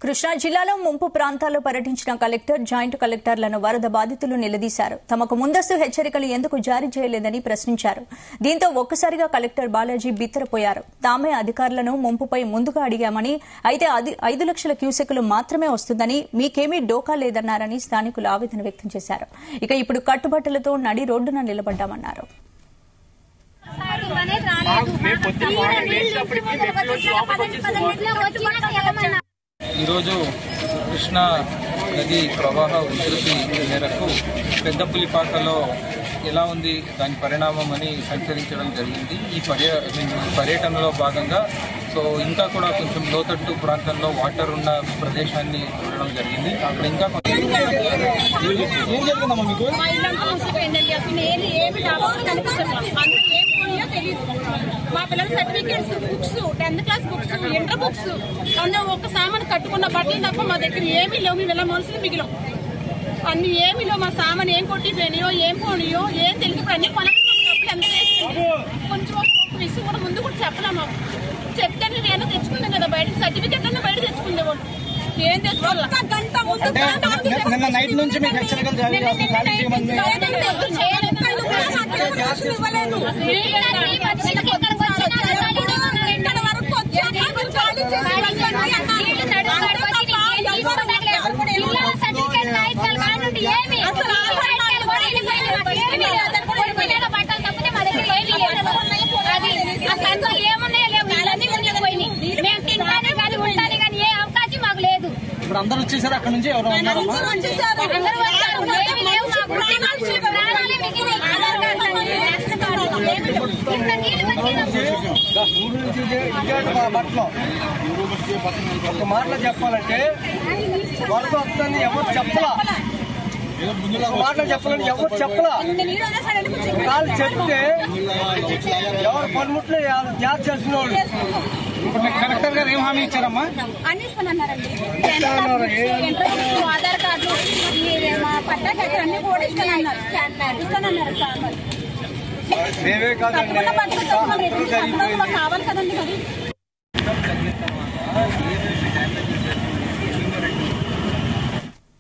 కృష్ణా జిల్లాలో ముంపు ప్రాంతాల్లో పర్యటించిన కలెక్టర్ జాయింట్ కలెక్టర్లను వరద బాధితులు నిలదీశారు తమకు ముందస్తు హెచ్చరికలు ఎందుకు జారీ చేయలేదని ప్రశ్నించారు దీంతో ఒక్కసారిగా కలెక్టర్ బాలాజీ బిత్తరపోయారు తామే అధికారులను ముంపుపై ముందుగా అడిగామని అయితే అది ఐదు లక్షల క్యూసెక్కులు మాత్రమే వస్తుందని మీకేమీ డోకా లేదన్నారని స్థానికులు ఆవేదన వ్యక్తం చేశారు ఇక ఇప్పుడు కట్టుబట్టలతో నడి రోడ్డున నిలబడ్డామన్నారు ఈరోజు కృష్ణా నది ప్రవాహ ఉధృతి మేరకు పెద్ద పులిపాకలో ఎలా ఉంది దాని పరిణామం అని సంచరించడం జరిగింది ఈ పర్య I mean, ఈ పర్యటనలో భాగంగా సో ఇంకా కూడా కొంచెం లోతట్టు ప్రాంతంలో వాటర్ ఉన్న ప్రదేశాన్ని చూడడం జరిగింది అక్కడ ఇంకా కొంచెం మా ఇల్లంతా మూసిపోయిందండి అసలు ఏమి ఏమి లాభం కనిపించట్లేదు అందులో ఏం పోయినా తెలియదు మా పిల్లల certificates books tenth class books inter books అందులో ఒక సామాన్ కట్టుకున్న బట్టలు తప్ప మా దగ్గర ఏమీ లేవు మేము ఇలా మనుషులు మిగిలం అన్ని ఏమి లేవు మా సామాన్ ఏం కొట్టిపోయినాయో ఏం పోనియో ఏం తెలియదు ఇప్పుడు అన్ని కొనసాగుతున్నప్పుడు ఎంత వేసింది కొంచెం ఒక విషయం కూడా ముందు కూడా చెప్పలే మాకు చెప్తే నేను తెచ్చుకున్నాను కదా బయటకు సర్టిఫికేట్ అన్న బయట తెచ్చుకుందేవాడు ఏం తెచ్చుకోవాలి గంట ముందు నిన్న నైట్ నుంచి మీకు హెచ్చరికలు జారీ చేస్తున్నారు ఖాళీ చేయమని ఏమున్నాయో లేవు ఇవన్నీ మునిగిపోయినాయి మేము తింటానే కానీ ఉంటానే కానీ ఏ అవకాశం మాకు లేదు ఇప్పుడు అందరూ వచ్చేసారు అక్కడ నుంచి ఎవరు ఉన్నారమ్మా అందరూ వచ్చారు. ఏమీ లేవు మాకు. ప్రాణాలే మిగిలినాయి. ఆధార్ కార్డు అండి, రేషన్ కార్డు ఏమీ లేవు. ఇంత నీళ్ళు వచ్చినప్పుడు ఊరు నుంచి ఇదే- ఇదే మా బట్టలు ఒక మాటలో చెప్పాలంటే వరద వస్తుందని ఎవరు చెప్పలా ఒక మాటలో చెప్పాలంటే ఎవరు చెప్పలా వాళ్ళు చెప్తే ఎవరు పనిముట్లు జాగ్రత్త చేసిన వాళ్ళు ఇప్పుడు మీకు కలెక్టర్ గారు ఏం హామీ ఇచ్చారమ్మా అన్ని ఇస్తానన్నారండి ఇంటర్వ్యూ ఆధార్ కార్డు ఈ మా పట్టా చక్కెర అన్ని కూడా ఇస్తానన్నారు ఇస్తానన్నారు సార్ మరి. మేమే కాదండి తప్పకుండా బట్టలు తెచ్చుకోవాలి. అందరూ ఎందుకంటే జరిగిపోయింది మాకు కావాలి కదండి మరి